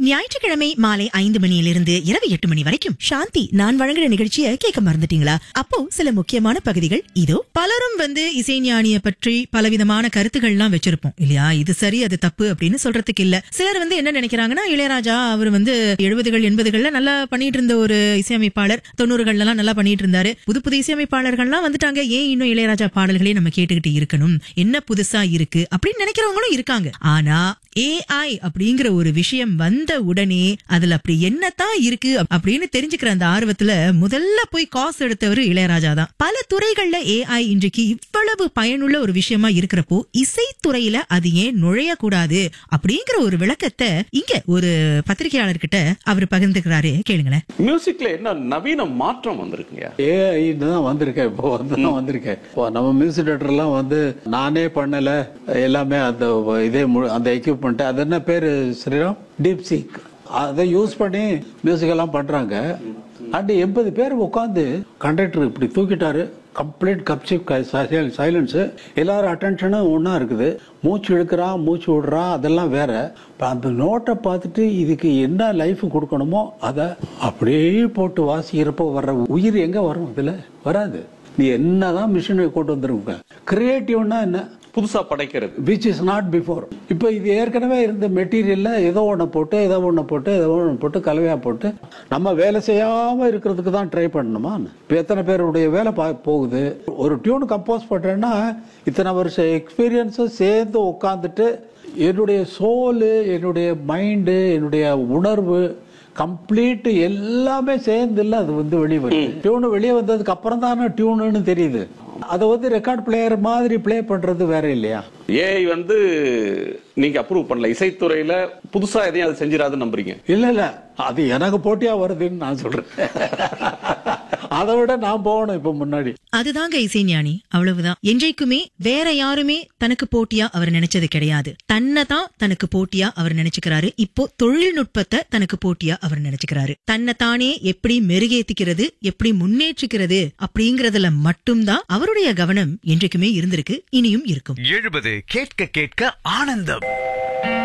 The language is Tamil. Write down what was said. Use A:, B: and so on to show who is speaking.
A: ஞாயிற்றுக்கிழமை மாலை ஐந்து மணியிலிருந்து இரவு எட்டு மணி வரைக்கும் சாந்தி நான் வழங்குற நிகழ்ச்சியை கேட்க மறந்துட்டீங்களா அப்போ சில முக்கியமான பகுதிகள் இதோ பலரும் வந்து இசைஞானிய பற்றி பலவிதமான கருத்துக்கள்லாம் வச்சிருப்போம் இல்லையா இது சரி அது தப்பு அப்படின்னு சொல்றதுக்கு இல்ல சிலர் வந்து என்ன நினைக்கிறாங்கன்னா இளையராஜா அவர் வந்து எழுபதுகள் எண்பதுகள்ல நல்லா பண்ணிட்டு இருந்த ஒரு இசையமைப்பாளர் தொண்ணூறுகள்ல எல்லாம் நல்லா பண்ணிட்டு இருந்தாரு புது புது இசையமைப்பாளர்கள்லாம் வந்துட்டாங்க ஏன் இன்னும் இளையராஜா பாடல்களே நம்ம கேட்டுக்கிட்டு இருக்கணும் என்ன புதுசா இருக்கு அப்படின்னு நினைக்கிறவங்களும் இருக்காங்க ஆனா ஏஐ அப்படிங்கிற ஒரு விஷயம் வந்த உடனே அதுல அப்படி என்னத்தான் இருக்கு அப்~ அப்படின்னு தெரிஞ்சுக்கிற அந்த ஆர்வத்துல முதல்ல போய் காசு எடுத்தவர் இளையராஜா தான் பல துறைகள்ல ஏஐ இன்றைக்கு இவ்வளவு பயனுள்ள ஒரு விஷயமா இருக்கிறப்போ இசைத்துறையில அது ஏன் நுழையக்கூடாது அப்படிங்கிற ஒரு விளக்கத்தை இங்க ஒரு பத்திரிகையாளர்கிட்ட அவர் பகிர்ந்துக்கிறாரு கேளுங்களேன்
B: மியூசிக்ல என்ன நவீன மாற்றம் வந்திருக்குங்க
C: ஏஐ தான் வந்திருக்கேன் இப்போ வந்து தான் வந்திருக்கேன் இப்போ நம்ம மியூசிக் டேரக்டர்லாம் வந்து நானே பண்ணல எல்லாமே அந்த இதே மு- அந்த எக்யூப்மெண்ட் அது என்ன பேரு ஸ்ரீராம் டீப் சீக் அதை யூஸ் பண்ணி மியூசிக் எல்லாம் பண்றாங்க அண்ட் எண்பது பேர் உட்காந்து கண்டக்டர் இப்படி தூக்கிட்டாரு கம்ப்ளீட் கப்சிப் சைலன்ஸ் எல்லாரும் அட்டென்ஷனும் ஒன்றா இருக்குது மூச்சு இழுக்கிறான் மூச்சு விடுறான் அதெல்லாம் வேற இப்ப அந்த நோட்டை பார்த்துட்டு இதுக்கு என்ன லைஃப் கொடுக்கணுமோ அதை அப்படியே போட்டு வாசிக்கிறப்போ வர்ற உயிர் எங்க வரும் இதுல வராது நீ என்னதான் மிஷினை கொண்டு வந்துருங்க கிரியேட்டிவ்னா என்ன
B: புதுசா படைக்கிறது
C: விச் இஸ் நாட் பிஃபோர் இப்போ இது ஏற்கனவே இருந்த மெட்டீரியல்ல ஏதோ ஒன்று போட்டு ஏதோ ஒன்று போட்டு ஏதோ ஒன்று போட்டு கலவையாக போட்டு நம்ம வேலை செய்யாமல் இருக்கிறதுக்கு தான் ட்ரை பண்ணணுமா இப்போ எத்தனை பேருடைய வேலை பா போகுது ஒரு டியூன் கம்போஸ் பண்ணுறேன்னா இத்தனை வருஷம் எக்ஸ்பீரியன்ஸும் சேர்ந்து உட்காந்துட்டு என்னுடைய சோலு என்னுடைய மைண்டு என்னுடைய உணர்வு கம்ப்ளீட் எல்லாமே சேர்ந்து இல்ல அது வந்து வெளியே வருது டியூன் வெளியே வந்ததுக்கு அப்புறம் தானே டியூனுன்னு தெரியுது அதை வந்து ரெக்கார்ட் பிளேயர் மாதிரி ப்ளே பண்றது வேற இல்லையா
B: ஏஐ வந்து நீங்க அப்ரூவ் பண்ணல இசைத்துறையில புதுசா எதையும் அது செஞ்சிடாதுன்னு நம்புறீங்க
C: இல்ல இல்ல அது எனக்கு போட்டியா வருதுன்னு நான் சொல்றேன் அதை விட நான் போகணும் இப்ப முன்னாடி
A: அதுதாங்க இசைஞானி அவ்வளவுதான் என்றைக்குமே வேற யாருமே தனக்கு போட்டியா அவர் நினைச்சது கிடையாது தன்னை தான் தனக்கு போட்டியா அவர் நினைச்சுக்கிறாரு இப்போ தொழில்நுட்பத்தை தனக்கு போட்டியா அவர் நினைச்சுக்கிறாரு தன்னை தானே எப்படி மெருகேத்திக்கிறது எப்படி முன்னேற்றிக்கிறது அப்படிங்கறதுல மட்டும்தான் அவருடைய கவனம் என்றைக்குமே இருந்திருக்கு இனியும் இருக்கும்
D: எழுபது கேட்க கேட்க ஆனந்தம்